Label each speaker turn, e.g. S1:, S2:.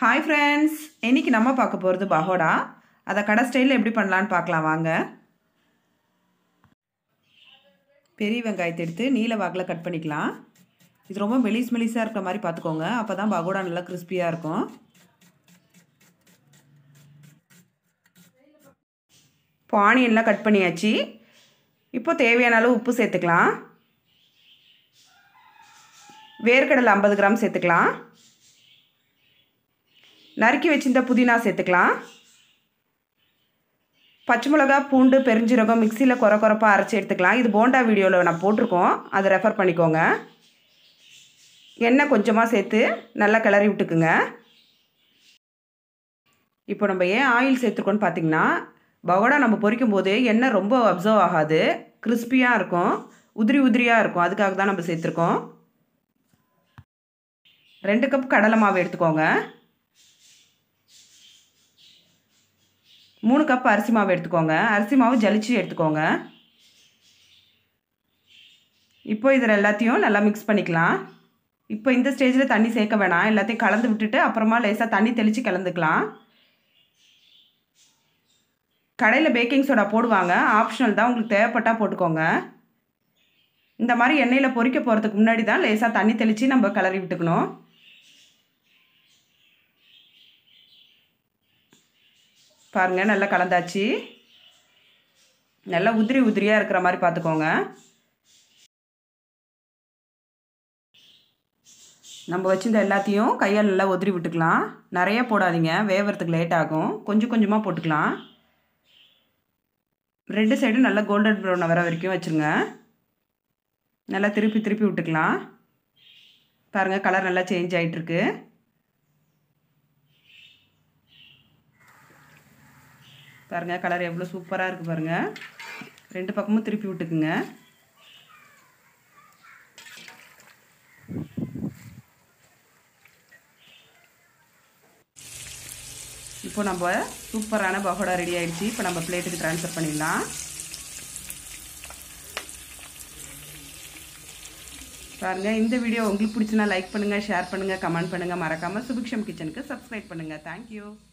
S1: hi friends இன்னைக்கு நம்ம பார்க்க போகிறது பகோடா அதை கடை ஸ்டைலில் எப்படி பண்ணலான்னு பார்க்கலாம் வாங்க பெரிய வெங்காயத்தை எடுத்து நீல வாக்கில் கட் பண்ணிக்கலாம் இது ரொம்ப மெலிஸ் மெலிஸாக இருக்கிற மாதிரி பார்த்துக்கோங்க அப்போ தான் பகோடா நல்லா கிறிஸ்பியாக இருக்கும் இப்போ ஆனியன்லாம் கட் பண்ணியாச்சு இப்போ தேவையான அளவு உப்பு சேர்த்துக்கலாம் வேர்க்கடலை ஐம்பது கிராம் சேர்த்துக்கலாம் நறுக்கி வச்சிருந்த புதினா சேர்த்துக்கலாம் பச்சை மிளகா பூண்டு பெருஞ்சீரகம் மிக்சியில் குறை குறைப்பாக அரைச்சி எடுத்துக்கலாம் இது போண்டா வீடியோவில் நான் போட்டிருக்கோம் அதை ரெஃபர் பண்ணிக்கோங்க எண்ணெய் கொஞ்சமாக சேர்த்து நல்லா கிளறி விட்டுக்குங்க இப்போ நம்ம ஏன் ஆயில் சேர்த்துருக்கோன்னு பார்த்தீங்கன்னா பகோடா நம்ம பொரிக்கும் போது எண்ணெய் ரொம்ப அப்சர்வ் ஆகாது கிறிஸ்பியாக இருக்கும் உதிரி உதிரியாக இருக்கும் அதுக்காக தான் நம்ம சேர்த்துருக்கோம் ரெண்டு கப் கடலை மாவு எடுத்துக்கோங்க மூணு கப் அரிசி மாவு எடுத்துக்கோங்க அரிசி மாவு ஜலிச்சு எடுத்துக்கோங்க இப்போ இதில் எல்லாத்தையும் நல்லா மிக்ஸ் பண்ணிக்கலாம் இப்போ இந்த ஸ்டேஜில் தண்ணி சேர்க்க வேணாம் எல்லாத்தையும் கலந்து விட்டுட்டு அப்புறமா லேசாக தண்ணி தெளித்து கலந்துக்கலாம் கடையில் பேக்கிங் சோடா போடுவாங்க ஆப்ஷனல் தான் உங்களுக்கு தேவைப்பட்டால் போட்டுக்கோங்க இந்த மாதிரி எண்ணெயில் பொரிக்க போகிறதுக்கு முன்னாடி தான் லேசாக தண்ணி தெளித்து நம்ம கிளறி விட்டுக்கணும் பாருங்கள் நல்லா கலந்தாச்சு நல்லா உதிரி உதிரியாக இருக்கிற மாதிரி பார்த்துக்கோங்க நம்ம வச்சிருந்த எல்லாத்தையும் கையால் நல்லா உதிரி விட்டுக்கலாம் நிறைய போடாதீங்க வேவறதுக்கு லேட் ஆகும் கொஞ்சம் கொஞ்சமாக போட்டுக்கலாம் ரெண்டு சைடும் நல்லா கோல்டன் ப்ரௌன் வர வரைக்கும் வச்சுருங்க நல்லா திருப்பி திருப்பி விட்டுக்கலாம் பாருங்கள் கலர் நல்லா சேஞ்ச் ஆகிட்டுருக்கு பாருங்கள் கலர் எவ்வளோ சூப்பராக இருக்குது பாருங்கள் ரெண்டு பக்கமும் திருப்பி விட்டுக்குங்க இப்போ நம்ம சூப்பரான பகோடா ரெடி ஆயிடுச்சு இப்போ நம்ம பிளேட்டுக்கு ட்ரான்ஸ்ஃபர் பண்ணிடலாம் பாருங்கள் இந்த வீடியோ உங்களுக்கு பிடிச்சுன்னா லைக் பண்ணுங்கள் ஷேர் பண்ணுங்கள் கமெண்ட் பண்ணுங்கள் மறக்காமல் சுபிக்ஷம் கிச்சனுக்கு சப்ஸ்கிரைப் பண்ணுங்கள் தேங்க்யூ